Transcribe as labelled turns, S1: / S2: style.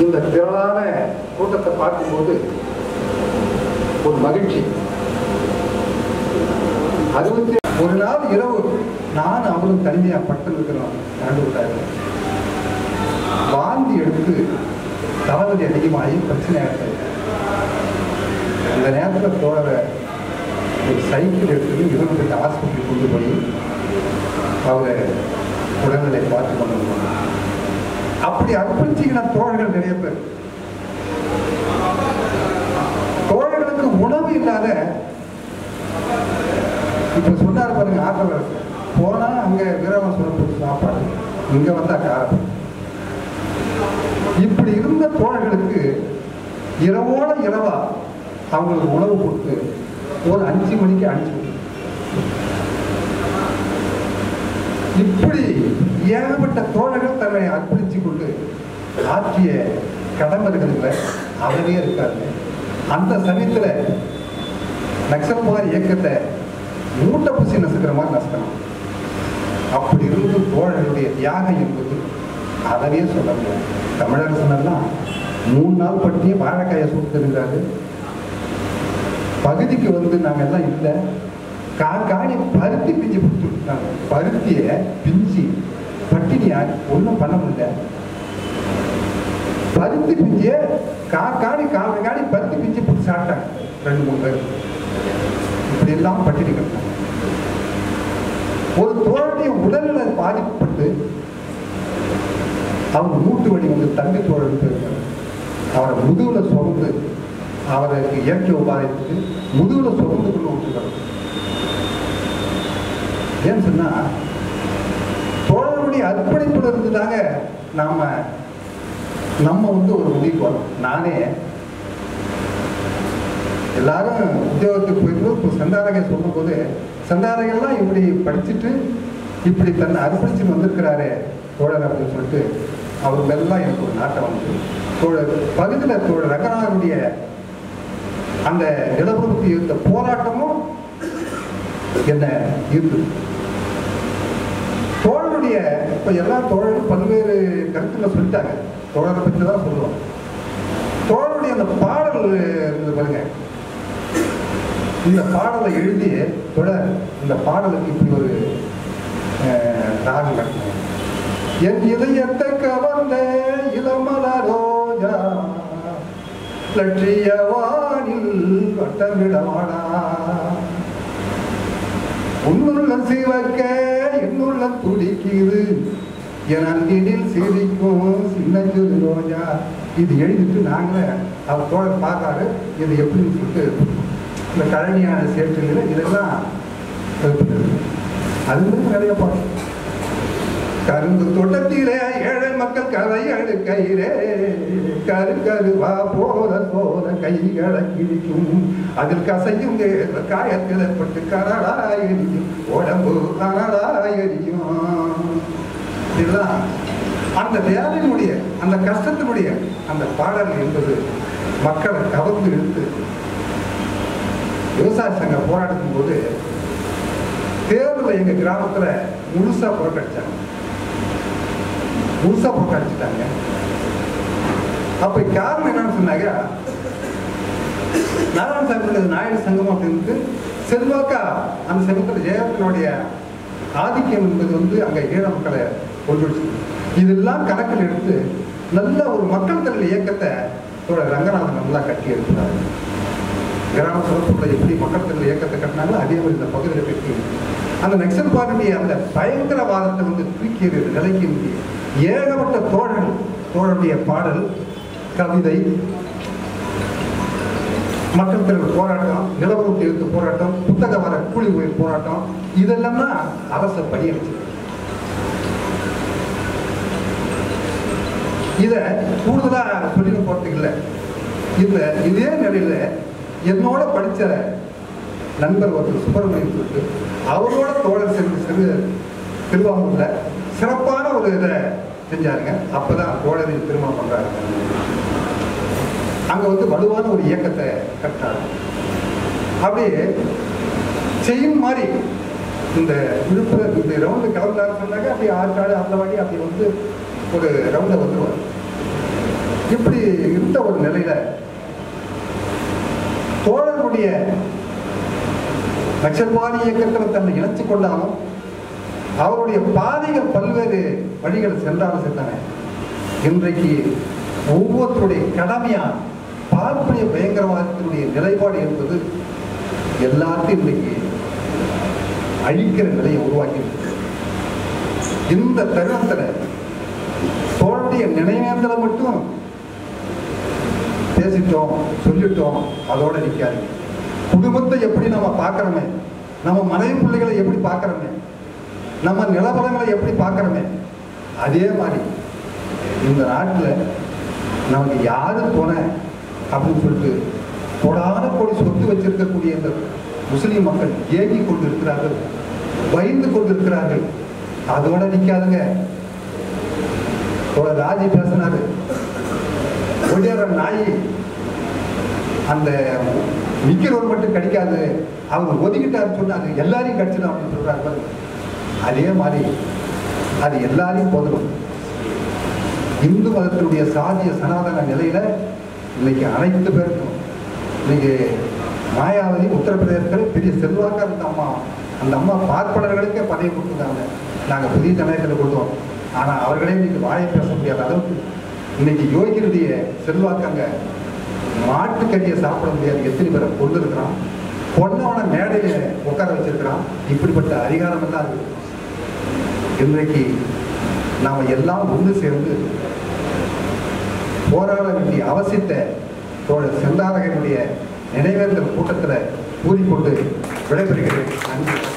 S1: இந்த திரளான கூட்டத்தை பார்க்கும்போது ஒரு மகிழ்ச்சி அறுபத்தி ஒரு நாள் இரவு நான் அவரும் தனிமையா பட்டு இருக்கிறோம் கண்டு விட்டாரு வாந்தி எடுத்து தளபதி அதிகமாகி பிரச்சனை ஆயிடுச்சு அந்த நேரத்தில் தோழரை ஒரு சைக்கிள் எடுத்து இவங்களுக்கு ஹாஸ்பிட்டல் கொண்டு போய் அவரை உடல்நிலை பார்த்து கொண்டு வந்தாங்க. அப்படி அர்ப்பணிச்சுக்கின தோழர்கள் நிறைய பேர் தோழர்களுக்கு உணவு இல்லாத இப்ப சொன்னார் பாருங்க ஆட்டோகிராஃபர் போனா அங்க வீரவன் சொல்லப்பட்ட சாப்பாடு இங்க வந்தா காரம் இப்படி இருந்த தோழர்களுக்கு இரவோட இரவா அவங்களுக்கு உணவு கொடுத்து ஒரு அஞ்சு மணிக்கு அனுப்பிச்சு விட்டு இப்படி ஏகப்பட்ட தோழர்கள் தன்னை அர்ப்பணிச்சு கொண்டு ஆற்றிய கடமைகளில் அவரே இருக்காரு அந்த சமயத்துல நக்சல் புகார் இயக்கத்தை மூட்டை பூசி நசுக்கிற மாதிரி நசுக்கணும் அப்படி இருந்து தோழர்களுடைய தியாகம் என்பது அதவே சொல்ல முடியாது தமிழரசனெல்லாம் மூணு நாள் பட்டியே வாழைக்காயை சுட்டுருந்தாரு பகுதிக்கு வந்து நாங்க எல்லாம் இல்லை கா காணி பருத்தி பிஞ்சு கொடுத்துருக்காங்க பருத்தியை பிஞ்சு பட்டினியா ஒன்றும் பண்ண முடியல பருத்தி பிஞ்சு கா காணி காலை காணி பருத்தி பிஞ்சு பிடிச்சி சாப்பிட்டாங்க ரெண்டு மூணு பேர் இப்படி எல்லாம் பட்டினி கிடந்தாங்க ஒரு தோழனுடைய உடல்நிலை பாதிக்கப்பட்டு அவங்க மூட்டு வலி வந்து தம்பி தோழன் போயிருக்காரு அவரை முதுகுல சுமந்து அவருக்கு இயற்கை உபாதித்து முதுகுல சுமந்து கொண்டு விட்டுருக்காரு ஏன்னு சொன்னா தோழனுடைய அர்ப்பணிப்புல இருந்து தாங்க நாம நம்ம வந்து ஒரு முடிவுக்கு வரோம் நானே எல்லாரும் உத்தியோகத்துக்கு போயிட்டு இப்போ சந்தாரகை சொல்லும்போது சந்தாரகெல்லாம் இப்படி படிச்சுட்டு இப்படி தன்னை அர்ப்பணிச்சு வந்திருக்கிறாரே தோழர் அப்படின்னு சொல்லிட்டு அவர் மேலாம் எனக்கு ஒரு நாட்டம் வந்து தோழர் பகுதியில் தோழர் ரங்கநாதனுடைய அந்த நிலவரத்து இருந்த போராட்டமும் என்ன இருக்கு தோழருடைய இப்ப எல்லா தோழரும் பல்வேறு கருத்துக்களை சொல்லிட்டாங்க தோழரை பற்றி தான் சொல்லுவோம் தோழருடைய அந்த பாடல் இருந்தது பாருங்க இந்த பாடலை எழுதி தொடர் இந்த பாடலுக்கு இப்படி ஒரு அஹ், ராகம் கட்டணும் என் இதயத்தை கவர்ந்த இளமல ரோஜா லட்சிய வானில் வட்டமிடமாடா உன்னுள்ள சிவக்க என்னுள்ள துடிக்குது என் அன்பினில் சிரிக்கும் சின்ன சிறு ரோஜா இது எழுதிட்டு நாங்களே அவர் தோழர் பார்க்காரு இது எப்படின்னு சொல்லிட்டு இந்த கழனியான சேற்றுல இதெல்லாம் எழுப்புறது. அது மாதிரி நிறைய பாடம் கரும்பு தோட்டத்திலே ஏழை மக்கள் கதை அடுக்கையிலே கரு கருவா போத போத கைகளை கிழிக்கும் அதில் கசையும் வேர்வை காயத்தில் ஏற்பட்டு கரடா எரியும் உடம்பு கரடா எரியும் இதெல்லாம் அந்த வேதனையுடைய அந்த கஷ்டத்தினுடைய அந்த பாடல் என்பது மக்களை கவர்ந்து இழுத்து விவசாய சங்க போராட்டத்தின் போது தேர்தலில் எங்க கிராமத்துல முழுசா புறக்கணிச்சாங்க முழுசா புறக்கணிச்சுட்டாங்க அப்ப காரணம் என்னன்னு சொன்னாங்க நாராயணசாமி நாயுடு சங்கம் அப்படின்ட்டு செல்வாக்கா அந்த சமயத்தில் ஜெயலலிதனுடைய ஆதிக்கம் என்பது வந்து அங்க ஈழ மக்களை கொண்டு இதெல்லாம் கணக்கில் எடுத்து நல்ல ஒரு மக்கள் திரள் இயக்கத்தை தோழர் ரங்கநாதன் நல்லா கட்டி எடுக்கிறாரு கிராம சிறப்புல எப்படி மக்கள் திரள் இயக்கத்தை கட்டினாங்களோ அதே மாதிரி இந்த பகுதியில் கட்டி அந்த நக்சல் பார்ட்டிய அந்த பயங்கரவாதத்தை வந்து தூக்கி எறிகிற நிலைக்கு வந்து ஏகப்பட்ட தோழர்கள் தோழருடைய பாடல் கவிதை மக்கள் திரள் போராட்டம் நிலவரத்து எழுத்து போராட்டம் புத்தக வர கூலி உயிர் போராட்டம் இதெல்லாம் தான் அரச பணியமைச்சு இத கூடுதலா சொல்லி போறதுக்கு இல்லை இந்த இதே நிலையில என்னோட படிச்ச நண்பர் ஒருத்தர் சுப்பிரமணியம் சொல்லிட்டு அவரோட தோழர் சேர்ந்து சேர்ந்து திருவாங்கூர்ல சிறப்பான ஒரு இதை செஞ்சாருங்க அப்பதான் தோழரின் திருமணம் பண்றாரு அங்க வந்து வலுவான ஒரு இயக்கத்தை கட்டாரு அப்படியே செய்யும் மாதிரி இந்த விழுப்புரம் இந்த ரவுண்டு கிளம்புறாரு சொன்னாங்க அப்படியே ஆற்காடு அந்த வாடி அப்படி வந்து ஒரு ரவுண்டை வந்துருவார் இப்படி இருந்த ஒரு நிலையில தோழர்களுடைய நக்சல்வாதி இயக்கத்தில் தன்னை இணைத்துக் கொண்டாலும் அவருடைய பாதைகள் பல்வேறு வழிகள் சென்றாலும் சென்றன இன்றைக்கு ஒவ்வொருத்தருடைய கடமையா பார்ப்பனிய பயங்கரவாதத்தினுடைய நிலைப்பாடு என்பது எல்லாத்தையும் இன்றைக்கு அழிக்கிற நிலையை உருவாக்கி இந்த தருணத்துல தோழருடைய நினைவேந்தலை மட்டும் பேசிட்டோம் சொல்லிட்டோம் அதோட நிக்காது குடும்பத்தை எப்படி நம்ம பார்க்கறோமே நம்ம மனைவி பிள்ளைகளை எப்படி பார்க்கறோமே நம்ம நிலவரங்களை எப்படி பார்க்கறோமே அதே மாதிரி இந்த நாட்டில் நமக்கு யாரு துணை அப்படின்னு சொல்லிட்டு கொடான கோடி சொத்து வச்சிருக்கக்கூடிய இந்த முஸ்லிம் மக்கள் ஏங்கி கொண்டு இருக்கிறார்கள் பயந்து கொண்டு இருக்கிறார்கள் அதோட நிக்காதுங்க தோழர் ராஜி பேசினாரு ஒடியார நாய் அந்த நிக்கிறவர் மட்டும் கடிக்காது அவங்க ஒதுக்கிட்டாருன்னு சொன்னாங்க எல்லாரையும் கடிச்சிடும் அப்படின்னு சொல்றாங்க பாருங்க. அதே மாதிரி அது எல்லாரையும் போதும் இந்து மதத்தினுடைய சாதிய சனாதன நிலையில இன்னைக்கு அனைத்து பேருக்கும் இன்னைக்கு மாயாவதி உத்தரப்பிரதேசத்தில் பெரிய செல்வாக்கா இருந்த அம்மா அந்த அம்மா பார்ப்பனர்களுக்கே பதவி கொடுத்துருந்தாங்க நாங்கள் புதிய ஜனநாயகத்தில் கொடுத்தோம் ஆனால் அவர்களே இன்னைக்கு வாயை பேச முடியாத அளவுக்கு இன்னைக்கு யோகிகளுடைய செல்வாக்கு அங்கே மாட்டுக்கறியை சாப்பிட முடியாது எத்தனை பேரை கொண்டு இருக்கிறான் பொண்ணவனை மேடையில உட்கார வச்சிருக்கிறான் இப்படிப்பட்ட அதிகாரம் எல்லாம் இருக்கு இன்றைக்கு நாம எல்லாம் ஒன்று சேர்ந்து போராட வேண்டிய அவசியத்தை தோழர் செந்தாரகனுடைய நினைவேந்தல் கூட்டத்தில் கூறிக்கொண்டு விடைபெறுகிறேன் நன்றி